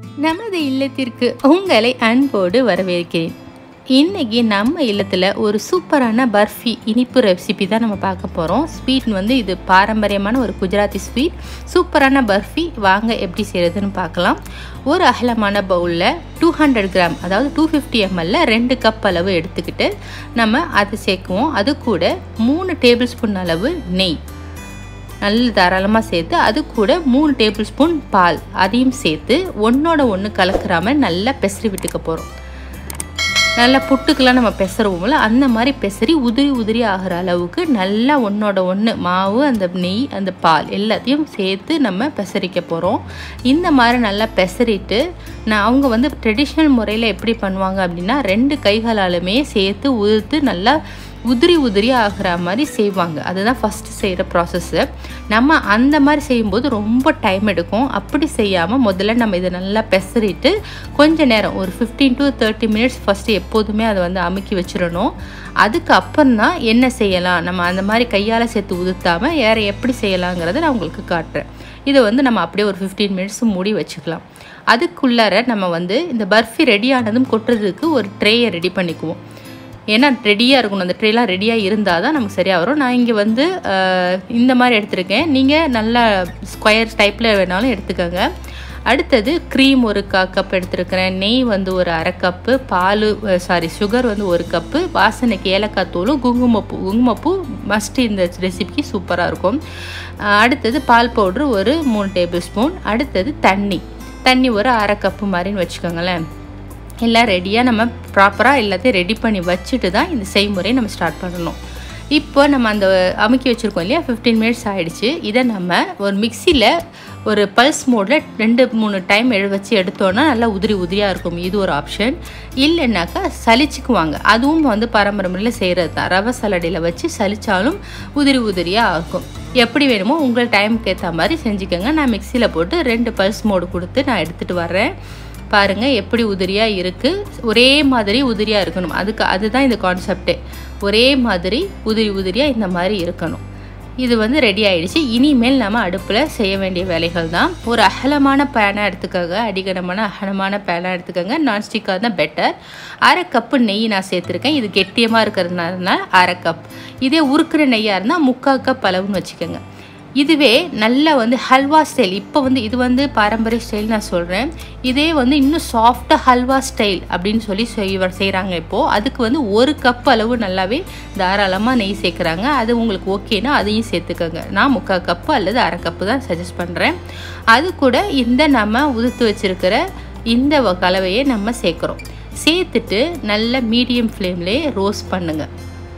நமது இல்லத்திற்கு உங்களை அன்போடு வரவேற்கிறேன் இன்னைக்கு நம்ம இல்லத்தில் ஒரு சூப்பரான பர்ஃபி இனிப்பு ரெசிபி தான் நம்ம பார்க்க போகிறோம் ஸ்வீட் வந்து இது பாரம்பரியமான ஒரு குஜராத்தி ஸ்வீட் சூப்பரான பர்ஃபி வாங்க எப்படி செய்கிறதுன்னு பார்க்கலாம் ஒரு அகலமான பவுலில் டூ ஹண்ட்ரட் கிராம் அதாவது டூ ஃபிஃப்டி எம்எல்ல ரெண்டு கப் அளவு எடுத்துக்கிட்டு நம்ம அதை சேர்க்குவோம் அது கூட மூணு டேபிள் ஸ்பூன் அளவு நெய் நல்ல தாராளமாக சேர்த்து அது கூட மூணு டேபிள் ஸ்பூன் பால் அதையும் சேர்த்து ஒன்றோட ஒன்று கலக்கிறாம நல்லா பெசரி விட்டுக்க போகிறோம் நல்லா புட்டுக்கெல்லாம் நம்ம பெசருவோம்ல அந்த மாதிரி பெசரி உதிரி உதிரி ஆகிற அளவுக்கு நல்லா ஒன்றோட ஒன்று மாவு அந்த நெய் அந்த பால் எல்லாத்தையும் சேர்த்து நம்ம பெசரிக்க போகிறோம் இந்த மாதிரி நல்லா பெசரிட்டு நான் அவங்க வந்து ட்ரெடிஷ்னல் முறையில் எப்படி பண்ணுவாங்க அப்படின்னா ரெண்டு கைகளாலுமே சேர்த்து உதுத்து நல்லா உதிரி உதிரி ஆகிற மாதிரி செய்வாங்க அதுதான் ஃபஸ்ட்டு செய்கிற ப்ராசஸ்ஸு நம்ம அந்த மாதிரி செய்யும்போது ரொம்ப டைம் எடுக்கும் அப்படி செய்யாமல் முதல்ல நம்ம இதை நல்லா பெசரிட்டு கொஞ்ச நேரம் ஒரு fifteen to thirty minutes first எப்போதுமே அதை வந்து அமுக்கி வச்சிடணும் அதுக்கப்புறம் தான் என்ன செய்யலாம் நம்ம அந்த மாதிரி கையால் சேர்த்து உதுத்தாமல் வேறு எப்படி செய்யலாங்கிறத நான் உங்களுக்கு காட்டுறேன் இதை வந்து நம்ம அப்படியே ஒரு ஃபிஃப்டீன் மினிட்ஸ் மூடி வச்சுக்கலாம் அதுக்குள்ளார நம்ம வந்து இந்த பர்ஃபி ரெடி ஆனதும் கொட்டுறதுக்கு ஒரு ட்ரேயை ரெடி பண்ணிக்குவோம் ஏன்னா ரெடியாக இருக்கணும் அந்த ட்ரேலாம் ரெடியாக இருந்தால் தான் நமக்கு சரியாக வரும் நான் இங்கே வந்து இந்த மாதிரி எடுத்திருக்கேன் நீங்கள் நல்லா ஸ்கொயர் டைப்பில் வேணாலும் எடுத்துக்கோங்க அடுத்தது க்ரீம் ஒரு கா கப் எடுத்துருக்கிறேன் நெய் வந்து ஒரு அரை கப்பு பால் சாரி சுகர் வந்து ஒரு கப்பு வாசனைக்கு ஏலக்காய் தூளும் குங்குமப்பூ குங்குமப்பூ மஸ்ட் இந்த ரெசிபிக்கு சூப்பராக இருக்கும் அடுத்தது பால் பவுட்ரு ஒரு மூணு டேபிள் ஸ்பூன் அடுத்தது தண்ணி தண்ணி ஒரு அரை கப்பு மாதிரின்னு வச்சுக்கோங்களேன் எல்லாம் ரெடியாக நம்ம ப்ராப்பராக எல்லாத்தையும் ரெடி பண்ணி வச்சுட்டு தான் இந்த செய்முறையை நம்ம ஸ்டார்ட் பண்ணணும் இப்போ நம்ம அந்த அமுக்கி வச்சுருக்கோம் இல்லையா ஃபிஃப்டீன் மினிட்ஸ் ஆகிடுச்சு இதை நம்ம ஒரு மிக்சியில் ஒரு பல்ஸ் மோடில் ரெண்டு மூணு டைம் எழு வச்சு எடுத்தோன்னா நல்லா உதிரி உதிரியாக இருக்கும் இது ஒரு ஆப்ஷன் இல்லைன்னாக்கா சலிச்சுக்குவாங்க அதுவும் வந்து பாரம்பரியமில் செய்கிறது தான் ரவை சலடையில் வச்சு சலித்தாலும் உதிரி உதிரியாக இருக்கும் எப்படி வேணுமோ உங்கள் டைமுக்கு ஏற்ற மாதிரி செஞ்சுக்கோங்க நான் மிக்சியில் போட்டு ரெண்டு பல்ஸ் மோடு கொடுத்து நான் எடுத்துகிட்டு வரேன் பாருங்கள் எப்படி உதிரியாக இருக்குது ஒரே மாதிரி உதிரியாக இருக்கணும் அதுக்கு அதுதான் இந்த கான்செப்டே ஒரே மாதிரி உதிரி உதிரியாக இந்த மாதிரி இருக்கணும் இது வந்து ரெடி ஆகிடுச்சு இனிமேல் நம்ம அடுப்பில் செய்ய வேண்டிய வேலைகள் தான் ஒரு அகலமான பேனாக எடுத்துக்கோங்க அடிகனமான அகலமான பேனாக எடுத்துக்கோங்க நான்ஸ்டிக்காக தான் பெட்டர் அரை கப்பு நெய் நான் சேர்த்துருக்கேன் இது கெட்டியமாக இருக்கிறதுனால அரை கப் இதே உருக்குற நெய்யாக இருந்தால் முக்கால் கப் அளவுன்னு வச்சுக்கோங்க இதுவே நல்லா வந்து ஹல்வா ஸ்டைல் இப்போ வந்து இது வந்து பாரம்பரிய ஸ்டைல் நான் சொல்கிறேன் இதே வந்து இன்னும் சாஃப்டாக ஹல்வா ஸ்டைல் அப்படின்னு சொல்லி செய்வ செய்கிறாங்க இப்போது அதுக்கு வந்து ஒரு கப் அளவு நல்லாவே தாராளமாக நெய் சேர்க்குறாங்க அது உங்களுக்கு ஓகேனா அதையும் சேர்த்துக்கோங்க நான் முக்கால் கப்பு அல்லது அரை கப்பு தான் சஜஸ்ட் பண்ணுறேன் அது கூட இந்த நம்ம உதுத்து வச்சுருக்கிற இந்த கலவையை நம்ம சேர்க்குறோம் சேர்த்துட்டு நல்ல மீடியம் ஃப்ளேம்லேயே ரோஸ்ட் பண்ணுங்கள்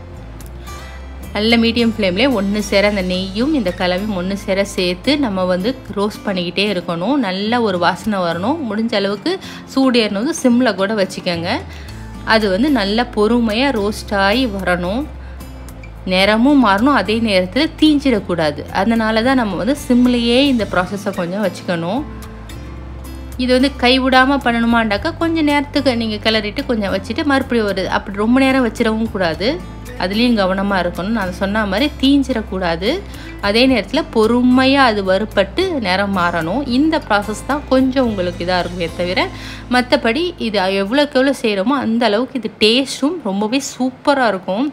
நல்ல மீடியம் ஃப்ளேம்லேயே ஒன்று சேர அந்த நெய்யும் இந்த கலவையும் ஒன்று சேர சேர்த்து நம்ம வந்து ரோஸ்ட் பண்ணிக்கிட்டே இருக்கணும் நல்ல ஒரு வாசனை வரணும் முடிஞ்ச அளவுக்கு சூடு ஏறினது சிம்மில் கூட வச்சுக்கோங்க அது வந்து நல்ல பொறுமையாக ரோஸ்ட் ஆகி வரணும் நிறமும் மாறணும் அதே நேரத்தில் தீஞ்சிடக்கூடாது அதனால தான் நம்ம வந்து சிம்லேயே இந்த ப்ராசஸை கொஞ்சம் வச்சுக்கணும் இது வந்து கைவிடாமல் பண்ணணுமாண்டாக்கா கொஞ்சம் நேரத்துக்கு நீங்கள் கிளறிட்டு கொஞ்சம் வச்சுட்டு மறுபடியும் வருது அப்படி ரொம்ப நேரம் வச்சிடவும் கூடாது அதுலேயும் கவனமாக இருக்கணும் நான் சொன்ன மாதிரி தீஞ்சிடக்கூடாது அதே நேரத்தில் பொறுமையாக அது வறுப்பட்டு நிறம் மாறணும் இந்த ப்ராசஸ் தான் கொஞ்சம் உங்களுக்கு இதாக இருக்குமே தவிர மற்றபடி இது எவ்வளோக்கு எவ்வளோ செய்கிறோமோ அந்த அளவுக்கு இது டேஸ்ட்டும் ரொம்பவே சூப்பராக இருக்கும்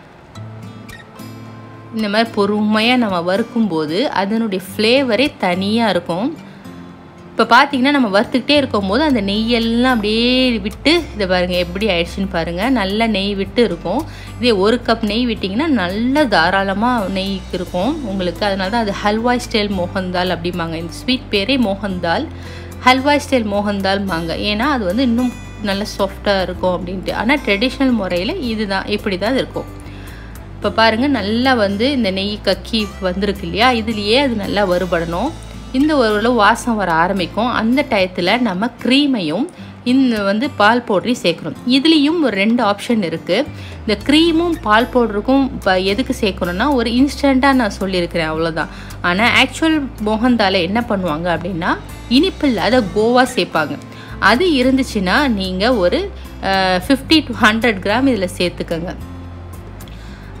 இந்த மாதிரி பொறுமையாக நம்ம வறுக்கும்போது அதனுடைய ஃப்ளேவரே தனியாக இருக்கும் இப்போ பார்த்தீங்கன்னா நம்ம வறுத்துக்கிட்டே இருக்கும் போது அந்த நெய்யெல்லாம் அப்படியே விட்டு இதை பாருங்கள் எப்படி ஆயிடுச்சுன்னு பாருங்கள் நல்லா நெய் விட்டு இருக்கும் இதே ஒரு கப் நெய் விட்டிங்கன்னா நல்ல தாராளமாக நெய் இருக்கும் உங்களுக்கு அதனால தான் அது ஹல்வாய் ஸ்டைல் மோகன்தால் அப்படிம்பாங்க இந்த ஸ்வீட் பேரே மோகன்தால் ஹல்வாய் ஸ்டைல் மோகன்தால்பாங்க ஏன்னா அது வந்து இன்னும் நல்ல சாஃப்டாக இருக்கும் அப்படின்ட்டு ஆனால் ட்ரெடிஷ்னல் முறையில் இதுதான் இப்படி தான் இருக்கும் இப்போ பாருங்கள் நல்லா வந்து இந்த நெய் கக்கி வந்திருக்கு இல்லையா இதுலேயே அது நல்லா வறுபடணும் இந்த ஒரு வாசம் வர ஆரம்பிக்கும் அந்த டயத்தில் நம்ம க்ரீமையும் இந்த வந்து பால் பவுடரையும் சேர்க்குறோம் இதுலேயும் ஒரு ரெண்டு ஆப்ஷன் இருக்குது இந்த க்ரீமும் பால் பவுடருக்கும் இப்போ எதுக்கு சேர்க்கணுன்னா ஒரு இன்ஸ்டண்ட்டாக நான் சொல்லியிருக்கிறேன் அவ்வளோதான் ஆனால் ஆக்சுவல் மோகன்தால என்ன பண்ணுவாங்க அப்படின்னா இனிப்பு இல்லாத கோவா சேர்ப்பாங்க அது இருந்துச்சுன்னா நீங்கள் ஒரு ஃபிஃப்டி டு ஹண்ட்ரட் கிராம் இதில் சேர்த்துக்கோங்க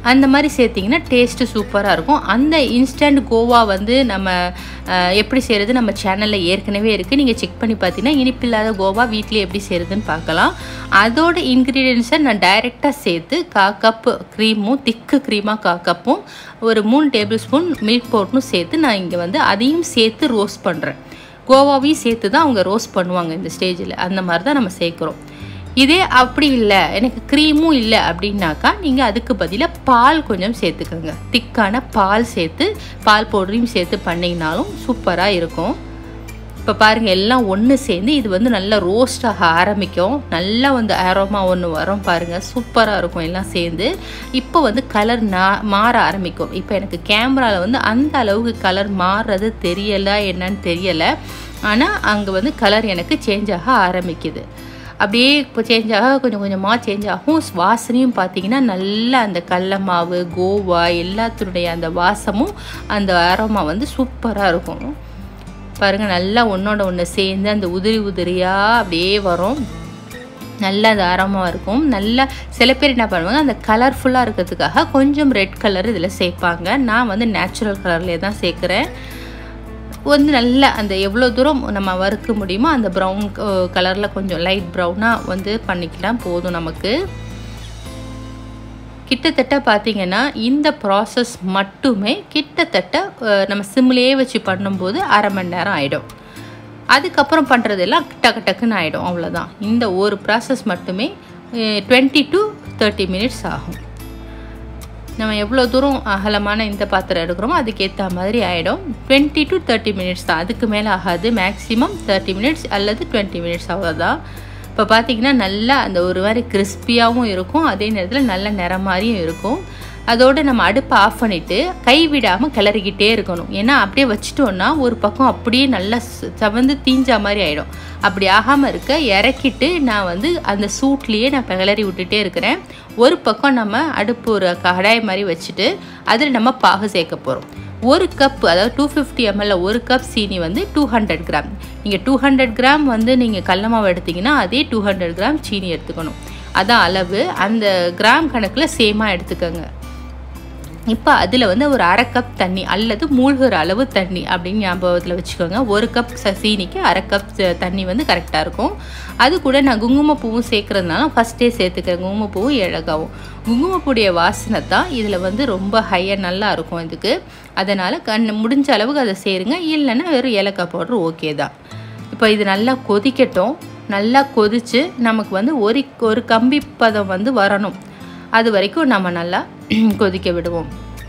அந்த மாதிரி சேர்த்திங்கன்னா டேஸ்ட்டு சூப்பராக இருக்கும் அந்த இன்ஸ்டன்ட் கோவா வந்து நம்ம அஹ், எப்படி செய்கிறது நம்ம சேனலில் ஏற்கனவே இருக்குது நீங்கள் செக் பண்ணி பார்த்தீங்கன்னா இனிப்பில்லாத கோவா வீட்டிலே எப்படி செய்கிறதுன்னு பார்க்கலாம் அதோட இன்க்ரீடியன்ஸை நான் டைரெக்டாக சேர்த்து கா கப்பு க்ரீமும் திக்கு க்ரீமாக கா கப்பும் ஒரு மூணு டேபிள் ஸ்பூன் மில்க் பவுடரும் சேர்த்து நான் இங்கே வந்து அதையும் சேர்த்து ரோஸ்ட் பண்ணுறேன் கோவாவையும் சேர்த்து தான் அவங்க ரோஸ்ட் பண்ணுவாங்க இந்த ஸ்டேஜில் அந்த மாதிரி தான் நம்ம சேர்க்குறோம் இதே அப்படி இல்லை எனக்கு க்ரீமும் இல்லை அப்படின்னாக்கா நீங்கள் அதுக்கு பதிலாக பால் கொஞ்சம் சேர்த்துக்கோங்க திக்கான பால் சேர்த்து பால் பவுடரையும் சேர்த்து பண்ணிங்கனாலும் சூப்பராக இருக்கும் இப்போ பாருங்கள் எல்லாம் ஒன்று சேர்ந்து இது வந்து நல்லா ரோஸ்ட் ஆக ஆரம்பிக்கும் நல்லா வந்து ஆரோமா ஒன்று வரும் பாருங்கள் சூப்பராக இருக்கும் எல்லாம் சேர்ந்து இப்போ வந்து கலர் நா மாற ஆரம்பிக்கும் இப்போ எனக்கு கேமராவில் வந்து அந்த அளவுக்கு கலர் மாறுறது தெரியலை என்னன்னு தெரியலை ஆனால் அங்கே வந்து கலர் எனக்கு சேஞ்ச் ஆக ஆரம்பிக்குது அப்படியே இப்போ சேஞ்ச் ஆக கொஞ்சம் கொஞ்சமாக சேஞ்ச் ஆகும் வாசனையும் பார்த்தீங்கன்னா நல்லா அந்த கடல மாவு கோவா எல்லாத்தினுடைய அந்த வாசமும் அந்த அரோமா வந்து சூப்பராக இருக்கும் பாருங்கள் நல்லா ஒன்றோட ஒன்று சேர்ந்து அந்த உதிரி உதிரியாக அப்படியே வரும் நல்லா அது ஆரமாக இருக்கும் நல்லா சில பேர் என்ன பண்ணுவாங்க அந்த கலர்ஃபுல்லாக இருக்கிறதுக்காக கொஞ்சம் ரெட் கலர் இதில் சேர்ப்பாங்க நான் வந்து நேச்சுரல் கலர்லேயே தான் சேர்க்குறேன் வந்து நல்லா அந்த எவ்வளோ தூரம் நம்ம வறுக்க முடியுமோ அந்த ப்ரௌன் கலரில் கொஞ்சம் லைட் ப்ரௌனாக வந்து பண்ணிக்கலாம் போதும் நமக்கு கிட்டத்தட்ட பார்த்தீங்கன்னா இந்த ப்ராசஸ் மட்டுமே கிட்டத்தட்ட அஹ், நம்ம சிம்லேயே வச்சு பண்ணும்போது அரை மணி நேரம் ஆகிடும் அதுக்கப்புறம் பண்ணுறதெல்லாம் டக்கு டக்குன்னு ஆகிடும் அவ்வளோதான் இந்த ஒரு ப்ராசஸ் மட்டுமே டுவெண்ட்டி டு தேர்ட்டி மினிட்ஸ் ஆகும் நம்ம எவ்வளோ தூரம் அகலமான இந்த பாத்திரம் எடுக்கிறோமோ அதுக்கேற்ற மாதிரி ஆகிடும் டுவெண்ட்டி டு தேர்ட்டி மினிட்ஸ் தான் அதுக்கு மேலே ஆகாது மேக்ஸிமம் தேர்ட்டி மினிட்ஸ் அல்லது டுவெண்ட்டி மினிட்ஸ் அவ்வளோதான் இப்போ பார்த்தீங்கன்னா நல்லா அந்த ஒரு மாதிரி கிறிஸ்பியாகவும் இருக்கும் அதே நேரத்தில் நல்ல நிறம் மாதிரியும் இருக்கும் அதோடு நம்ம அடுப்பை ஆஃப் பண்ணிவிட்டு கை விடாமல் கிளறிக்கிட்டே இருக்கணும் ஏன்னா அப்படியே வச்சிட்டோன்னா ஒரு பக்கம் அப்படியே நல்லா ச- சவந்து தீஞ்சா மாதிரி ஆகிடும் அப்படி ஆகாமல் இருக்க இறக்கிட்டு நான் வந்து அந்த சூட்லேயே நான் கிளறி விட்டுட்டே இருக்கிறேன் ஒரு பக்கம் நம்ம அடுப்பு ஒரு கடாய் மாதிரி வச்சுட்டு அதில் நம்ம பாகு சேர்க்க போகிறோம் ஒரு கப் அதாவது டூ ஃபிஃப்டி எம்எல்ல ஒரு கப் சீனி வந்து டூ ஹண்ட்ரட் கிராம் நீங்கள் டூ ஹண்ட்ரட் கிராம் வந்து நீங்கள் கடல மாவு எடுத்தீங்கன்னா அதே டூ ஹண்ட்ரட் கிராம் சீனி எடுத்துக்கணும் அதான் அளவு அந்த கிராம் கணக்கில் சேமாக எடுத்துக்கோங்க இப்போ அதில் வந்து ஒரு அரை கப் தண்ணி அல்லது மூழ்கிற அளவு தண்ணி அப்படின்னு ஞாபகத்தில் வச்சுக்கோங்க ஒரு கப் ச- சீனிக்கு அரை கப் ச- தண்ணி வந்து கரெக்டாக இருக்கும் அது கூட நான் குங்குமப்பூவும் சேர்க்குறதுனால ஃபஸ்ட்டே சேர்த்துக்கிறேன் குங்குமப்பூவும் ஏலக்காவும் குங்குமப்பூடைய வாசனை தான் இதில் வந்து ரொம்ப ஹையாக நல்லா இருக்கும் இதுக்கு அதனால் கண் முடிஞ்ச அளவுக்கு அதை சேருங்க இல்லைன்னா வெறும் ஏலக்காய் பவுடர் ஓகே தான் இப்போ இது நல்லா கொதிக்கட்டும் நல்லா கொதித்து நமக்கு வந்து ஒரு ஒரு கம்பி பதம் வந்து வரணும் அது வரைக்கும் நம்ம நல்லா கொதிக்க விடுவோம்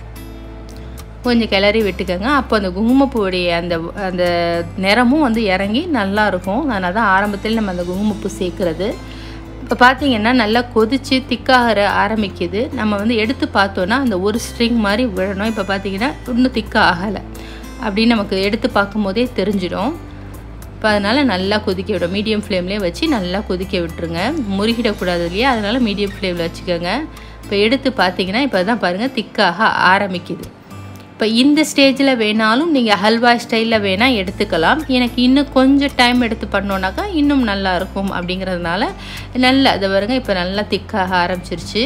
கொஞ்சம் கிளறி விட்டுக்கோங்க அப்போ அந்த குங்குமப்பூவுடைய அந்த அந்த நிறமும் வந்து இறங்கி நல்லா இருக்கும் அதனால தான் ஆரம்பத்தில் நம்ம அந்த குங்குமப்பூ சேர்க்குறது இப்போ பார்த்தீங்கன்னா நல்லா கொதித்து திக்காக ஆரம்பிக்குது நம்ம வந்து எடுத்து பார்த்தோன்னா அந்த ஒரு ஸ்ட்ரிங் மாதிரி விழணும் இப்போ பார்த்தீங்கன்னா இன்னும் திக்காக ஆகலை அப்படின்னு நமக்கு எடுத்து பார்க்கும்போதே தெரிஞ்சிடும் இப்போ அதனால் நல்லா கொதிக்க விடும் மீடியம் ஃப்ளேம்லேயே வச்சு நல்லா கொதிக்க விட்டுருங்க முருகிடக்கூடாது இல்லையா அதனால் மீடியம் ஃப்ளேமில் வச்சுக்கோங்க இப்போ எடுத்து பார்த்தீங்கன்னா இப்போ தான் பாருங்கள் திக்காக ஆரம்பிக்குது இப்போ இந்த ஸ்டேஜில் வேணாலும் நீங்கள் ஹல்வா ஸ்டைலில் வேணால் எடுத்துக்கலாம் எனக்கு இன்னும் கொஞ்சம் டைம் எடுத்து பண்ணோன்னாக்கா இன்னும் நல்லா இருக்கும் அப்படிங்கிறதுனால நல்லா அதை பாருங்க இப்போ நல்லா திக்காக ஆரம்பிச்சிருச்சு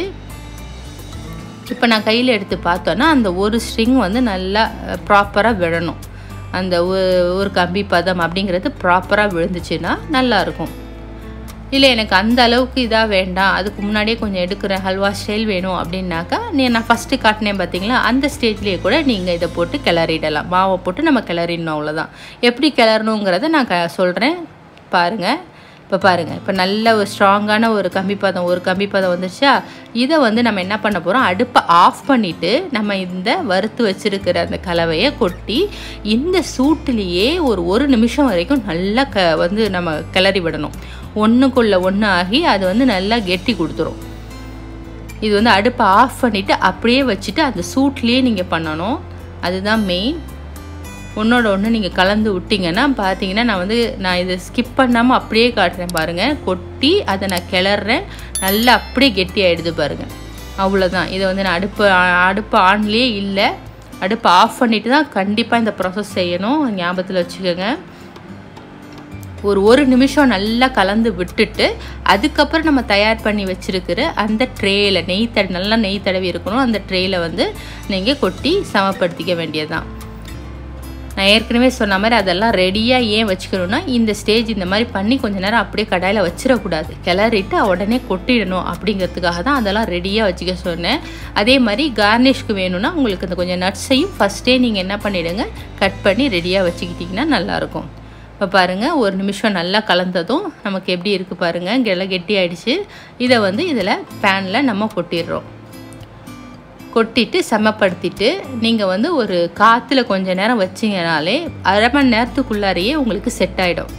இப்போ நான் கையில் எடுத்து பார்த்தோன்னா அந்த ஒரு ஸ்ட்ரிங் வந்து நல்லா ப்ராப்பராக விழணும் அந்த ஒ- ஒரு கம்பி பதம் அப்படிங்கிறது ப்ராப்பராக விழுந்துச்சுன்னா நல்லாயிருக்கும் இல்லை எனக்கு அந்த அளவுக்கு இதாக வேண்டாம் அதுக்கு முன்னாடியே கொஞ்சம் எடுக்கிறேன் ஹல்வா ஸ்டைல் வேணும் அப்படின்னாக்கா நீ நான் ஃபஸ்ட்டு காட்டினேன் பார்த்தீங்களா அந்த ஸ்டேஜ்லேயே கூட நீங்கள் இதை போட்டு கிளறிடலாம் மாவை போட்டு நம்ம கிளறிடணும் அவ்வளோதான் எப்படி கிளறணுங்கிறத நான் க சொல்கிறேன் பாருங்கள் இப்போ பாருங்கள் இப்போ நல்ல ஒரு ஸ்ட்ராங்கான ஒரு கம்பி பதம் ஒரு கம்பி பதம் வந்துருச்சா இதை வந்து நம்ம என்ன பண்ண போகிறோம் அடுப்பை ஆஃப் பண்ணிவிட்டு நம்ம இந்த வறுத்து வச்சிருக்கிற அந்த கலவையை கொட்டி இந்த சூட்டுலேயே ஒரு ஒரு நிமிஷம் வரைக்கும் நல்லா க வந்து நம்ம கிளறி விடணும் ஒன்றுக்குள்ளே ஒன்று ஆகி அது வந்து நல்லா கெட்டி கொடுத்துரும் இது வந்து அடுப்பை ஆஃப் பண்ணிவிட்டு அப்படியே வச்சுட்டு அந்த சூட்லேயே நீங்கள் பண்ணணும் அதுதான் மெயின் ஒன்றோட ஒன்று நீங்கள் கலந்து விட்டிங்கன்னா பார்த்தீங்கன்னா நான் வந்து நான் இதை ஸ்கிப் பண்ணாமல் அப்படியே காட்டுறேன் பாருங்கள் கொட்டி அதை நான் கிளறேன் நல்லா அப்படியே கெட்டி ஆகிடுது பாருங்கள் அவ்வளோதான் இதை வந்து நான் அடுப்பு ஆ- அடுப்பு ஆன்லேயே இல்லை அடுப்பை ஆஃப் பண்ணிட்டு தான் கண்டிப்பாக இந்த ப்ராசஸ் செய்யணும் ஞாபகத்தில் வச்சுக்கோங்க ஒரு ஒரு நிமிஷம் நல்லா கலந்து விட்டுட்டு அதுக்கப்புறம் நம்ம தயார் பண்ணி வச்சுருக்கிற அந்த ட்ரேயில் நெய் தட நல்லா நெய் தடவி இருக்கணும் அந்த ட்ரேயில் வந்து நீங்கள் கொட்டி சமப்படுத்திக்க வேண்டியதுதான் நான் ஏற்கனவே சொன்ன மாதிரி அதெல்லாம் ரெடியாக ஏன் வச்சுக்கணும்னா இந்த ஸ்டேஜ் இந்த மாதிரி பண்ணி கொஞ்ச நேரம் அப்படியே கடாயில் வச்சிடக்கூடாது கிளறிட்டு உடனே கொட்டிடணும் அப்படிங்கிறதுக்காக தான் அதெல்லாம் ரெடியாக வச்சுக்க சொன்னேன் அதே மாதிரி கார்னிஷ்க்கு வேணும்னா உங்களுக்கு இந்த கொஞ்சம் நட்ஸையும் ஃபஸ்ட்டே நீங்கள் என்ன பண்ணிவிடுங்க கட் பண்ணி ரெடியாக வச்சுக்கிட்டிங்கன்னா நல்லாயிருக்கும் இப்போ பாருங்கள் ஒரு நிமிஷம் நல்லா கலந்ததும் நமக்கு எப்படி இருக்குது பாருங்கள் கெல கெட்டி ஆயிடுச்சு இதை வந்து இதில் பேனில் நம்ம கொட்டிடுறோம் கொட்டிட்டு சமப்படுத்திட்டு நீங்கள் வந்து ஒரு காற்றுல கொஞ்ச நேரம் வச்சிங்கனாலே அரை மணி நேரத்துக்குள்ளாரையே உங்களுக்கு செட் ஆகிடும்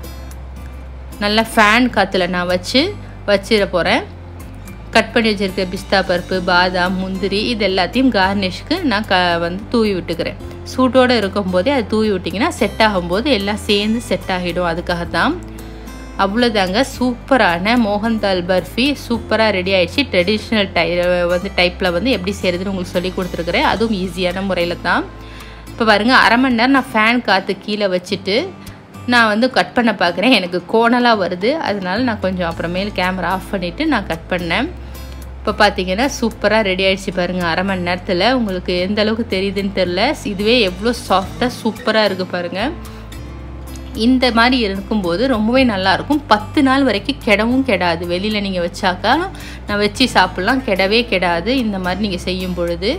நல்லா ஃபேன் காற்றுல நான் வச்சு வச்சிட போகிறேன் கட் பண்ணி வச்சுருக்க பிஸ்தா பருப்பு பாதாம் முந்திரி இது எல்லாத்தையும் கார்னிஷ்க்கு நான் க வந்து தூவி விட்டுக்கிறேன் சூட்டோடு இருக்கும்போதே அது தூவி விட்டிங்கன்னா செட் ஆகும்போது எல்லாம் சேர்ந்து செட் ஆகிடும் அதுக்காக தான் அவ்வளோதாங்க சூப்பரான மோகன்தால் பர்ஃபி சூப்பராக ரெடி ஆயிடுச்சு ட்ரெடிஷ்னல் டை வந்து டைப்பில் வந்து எப்படி செய்கிறதுன்னு உங்களுக்கு சொல்லி கொடுத்துருக்குறேன் அதுவும் ஈஸியான முறையில் தான் இப்போ பாருங்கள் அரை மணி நேரம் நான் ஃபேன் காற்று கீழே வச்சுட்டு நான் வந்து கட் பண்ண பார்க்குறேன் எனக்கு கோணலாக வருது அதனால நான் கொஞ்சம் அப்புறமேல் கேமரா ஆஃப் பண்ணிவிட்டு நான் கட் பண்ணேன் இப்போ பார்த்தீங்கன்னா சூப்பராக ரெடி ஆகிடுச்சு பாருங்கள் அரை மணி நேரத்தில் உங்களுக்கு எந்த அளவுக்கு தெரியுதுன்னு தெரில இதுவே எவ்வளோ சாஃப்டாக சூப்பராக இருக்குது பாருங்கள் இந்த மாதிரி இருக்கும்போது ரொம்பவே நல்லாயிருக்கும் பத்து நாள் வரைக்கும் கெடவும் கெடாது வெளியில் நீங்கள் வச்சாக்கா நான் வச்சு சாப்பிட்லாம் கெடவே கெடாது இந்த மாதிரி நீங்கள் செய்யும் பொழுது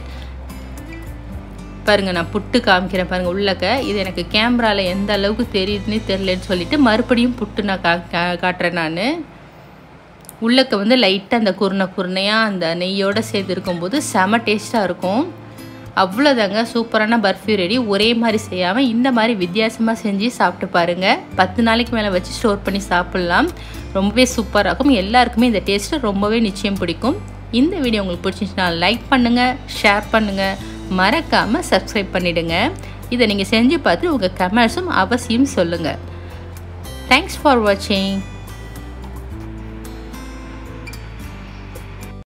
பாருங்கள் நான் புட்டு காமிக்கிறேன் பாருங்கள் உள்ளக்க இது எனக்கு கேமராவில் எந்த அளவுக்கு தெரியுதுன்னு தெரிலன்னு சொல்லிட்டு மறுபடியும் புட்டு நான் கா காட்டுறேன் நான் உள்ளக்க வந்து லைட்டாக அந்த குருணை குருணையாக அந்த நெய்யோடு சேர்த்து இருக்கும்போது செம டேஸ்ட்டாக இருக்கும் அவ்வளோதாங்க சூப்பரான பர்ஃபி ரெடி ஒரே மாதிரி செய்யாமல் இந்த மாதிரி வித்தியாசமாக செஞ்சு சாப்பிட்டு பாருங்கள் பத்து நாளைக்கு மேலே வச்சு ஸ்டோர் பண்ணி சாப்பிட்லாம் ரொம்பவே சூப்பராக இருக்கும் எல்லாருக்குமே இந்த டேஸ்ட்டு ரொம்பவே நிச்சயம் பிடிக்கும் இந்த வீடியோ உங்களுக்கு பிடிச்சிச்சுன்னா லைக் பண்ணுங்கள் ஷேர் பண்ணுங்கள் மறக்காமல் சப்ஸ்கிரைப் பண்ணிவிடுங்க இதை நீங்கள் செஞ்சு பார்த்து உங்கள் கமெண்ட்ஸும் அவசியம் சொல்லுங்கள் தேங்க்ஸ் ஃபார் வாட்சிங்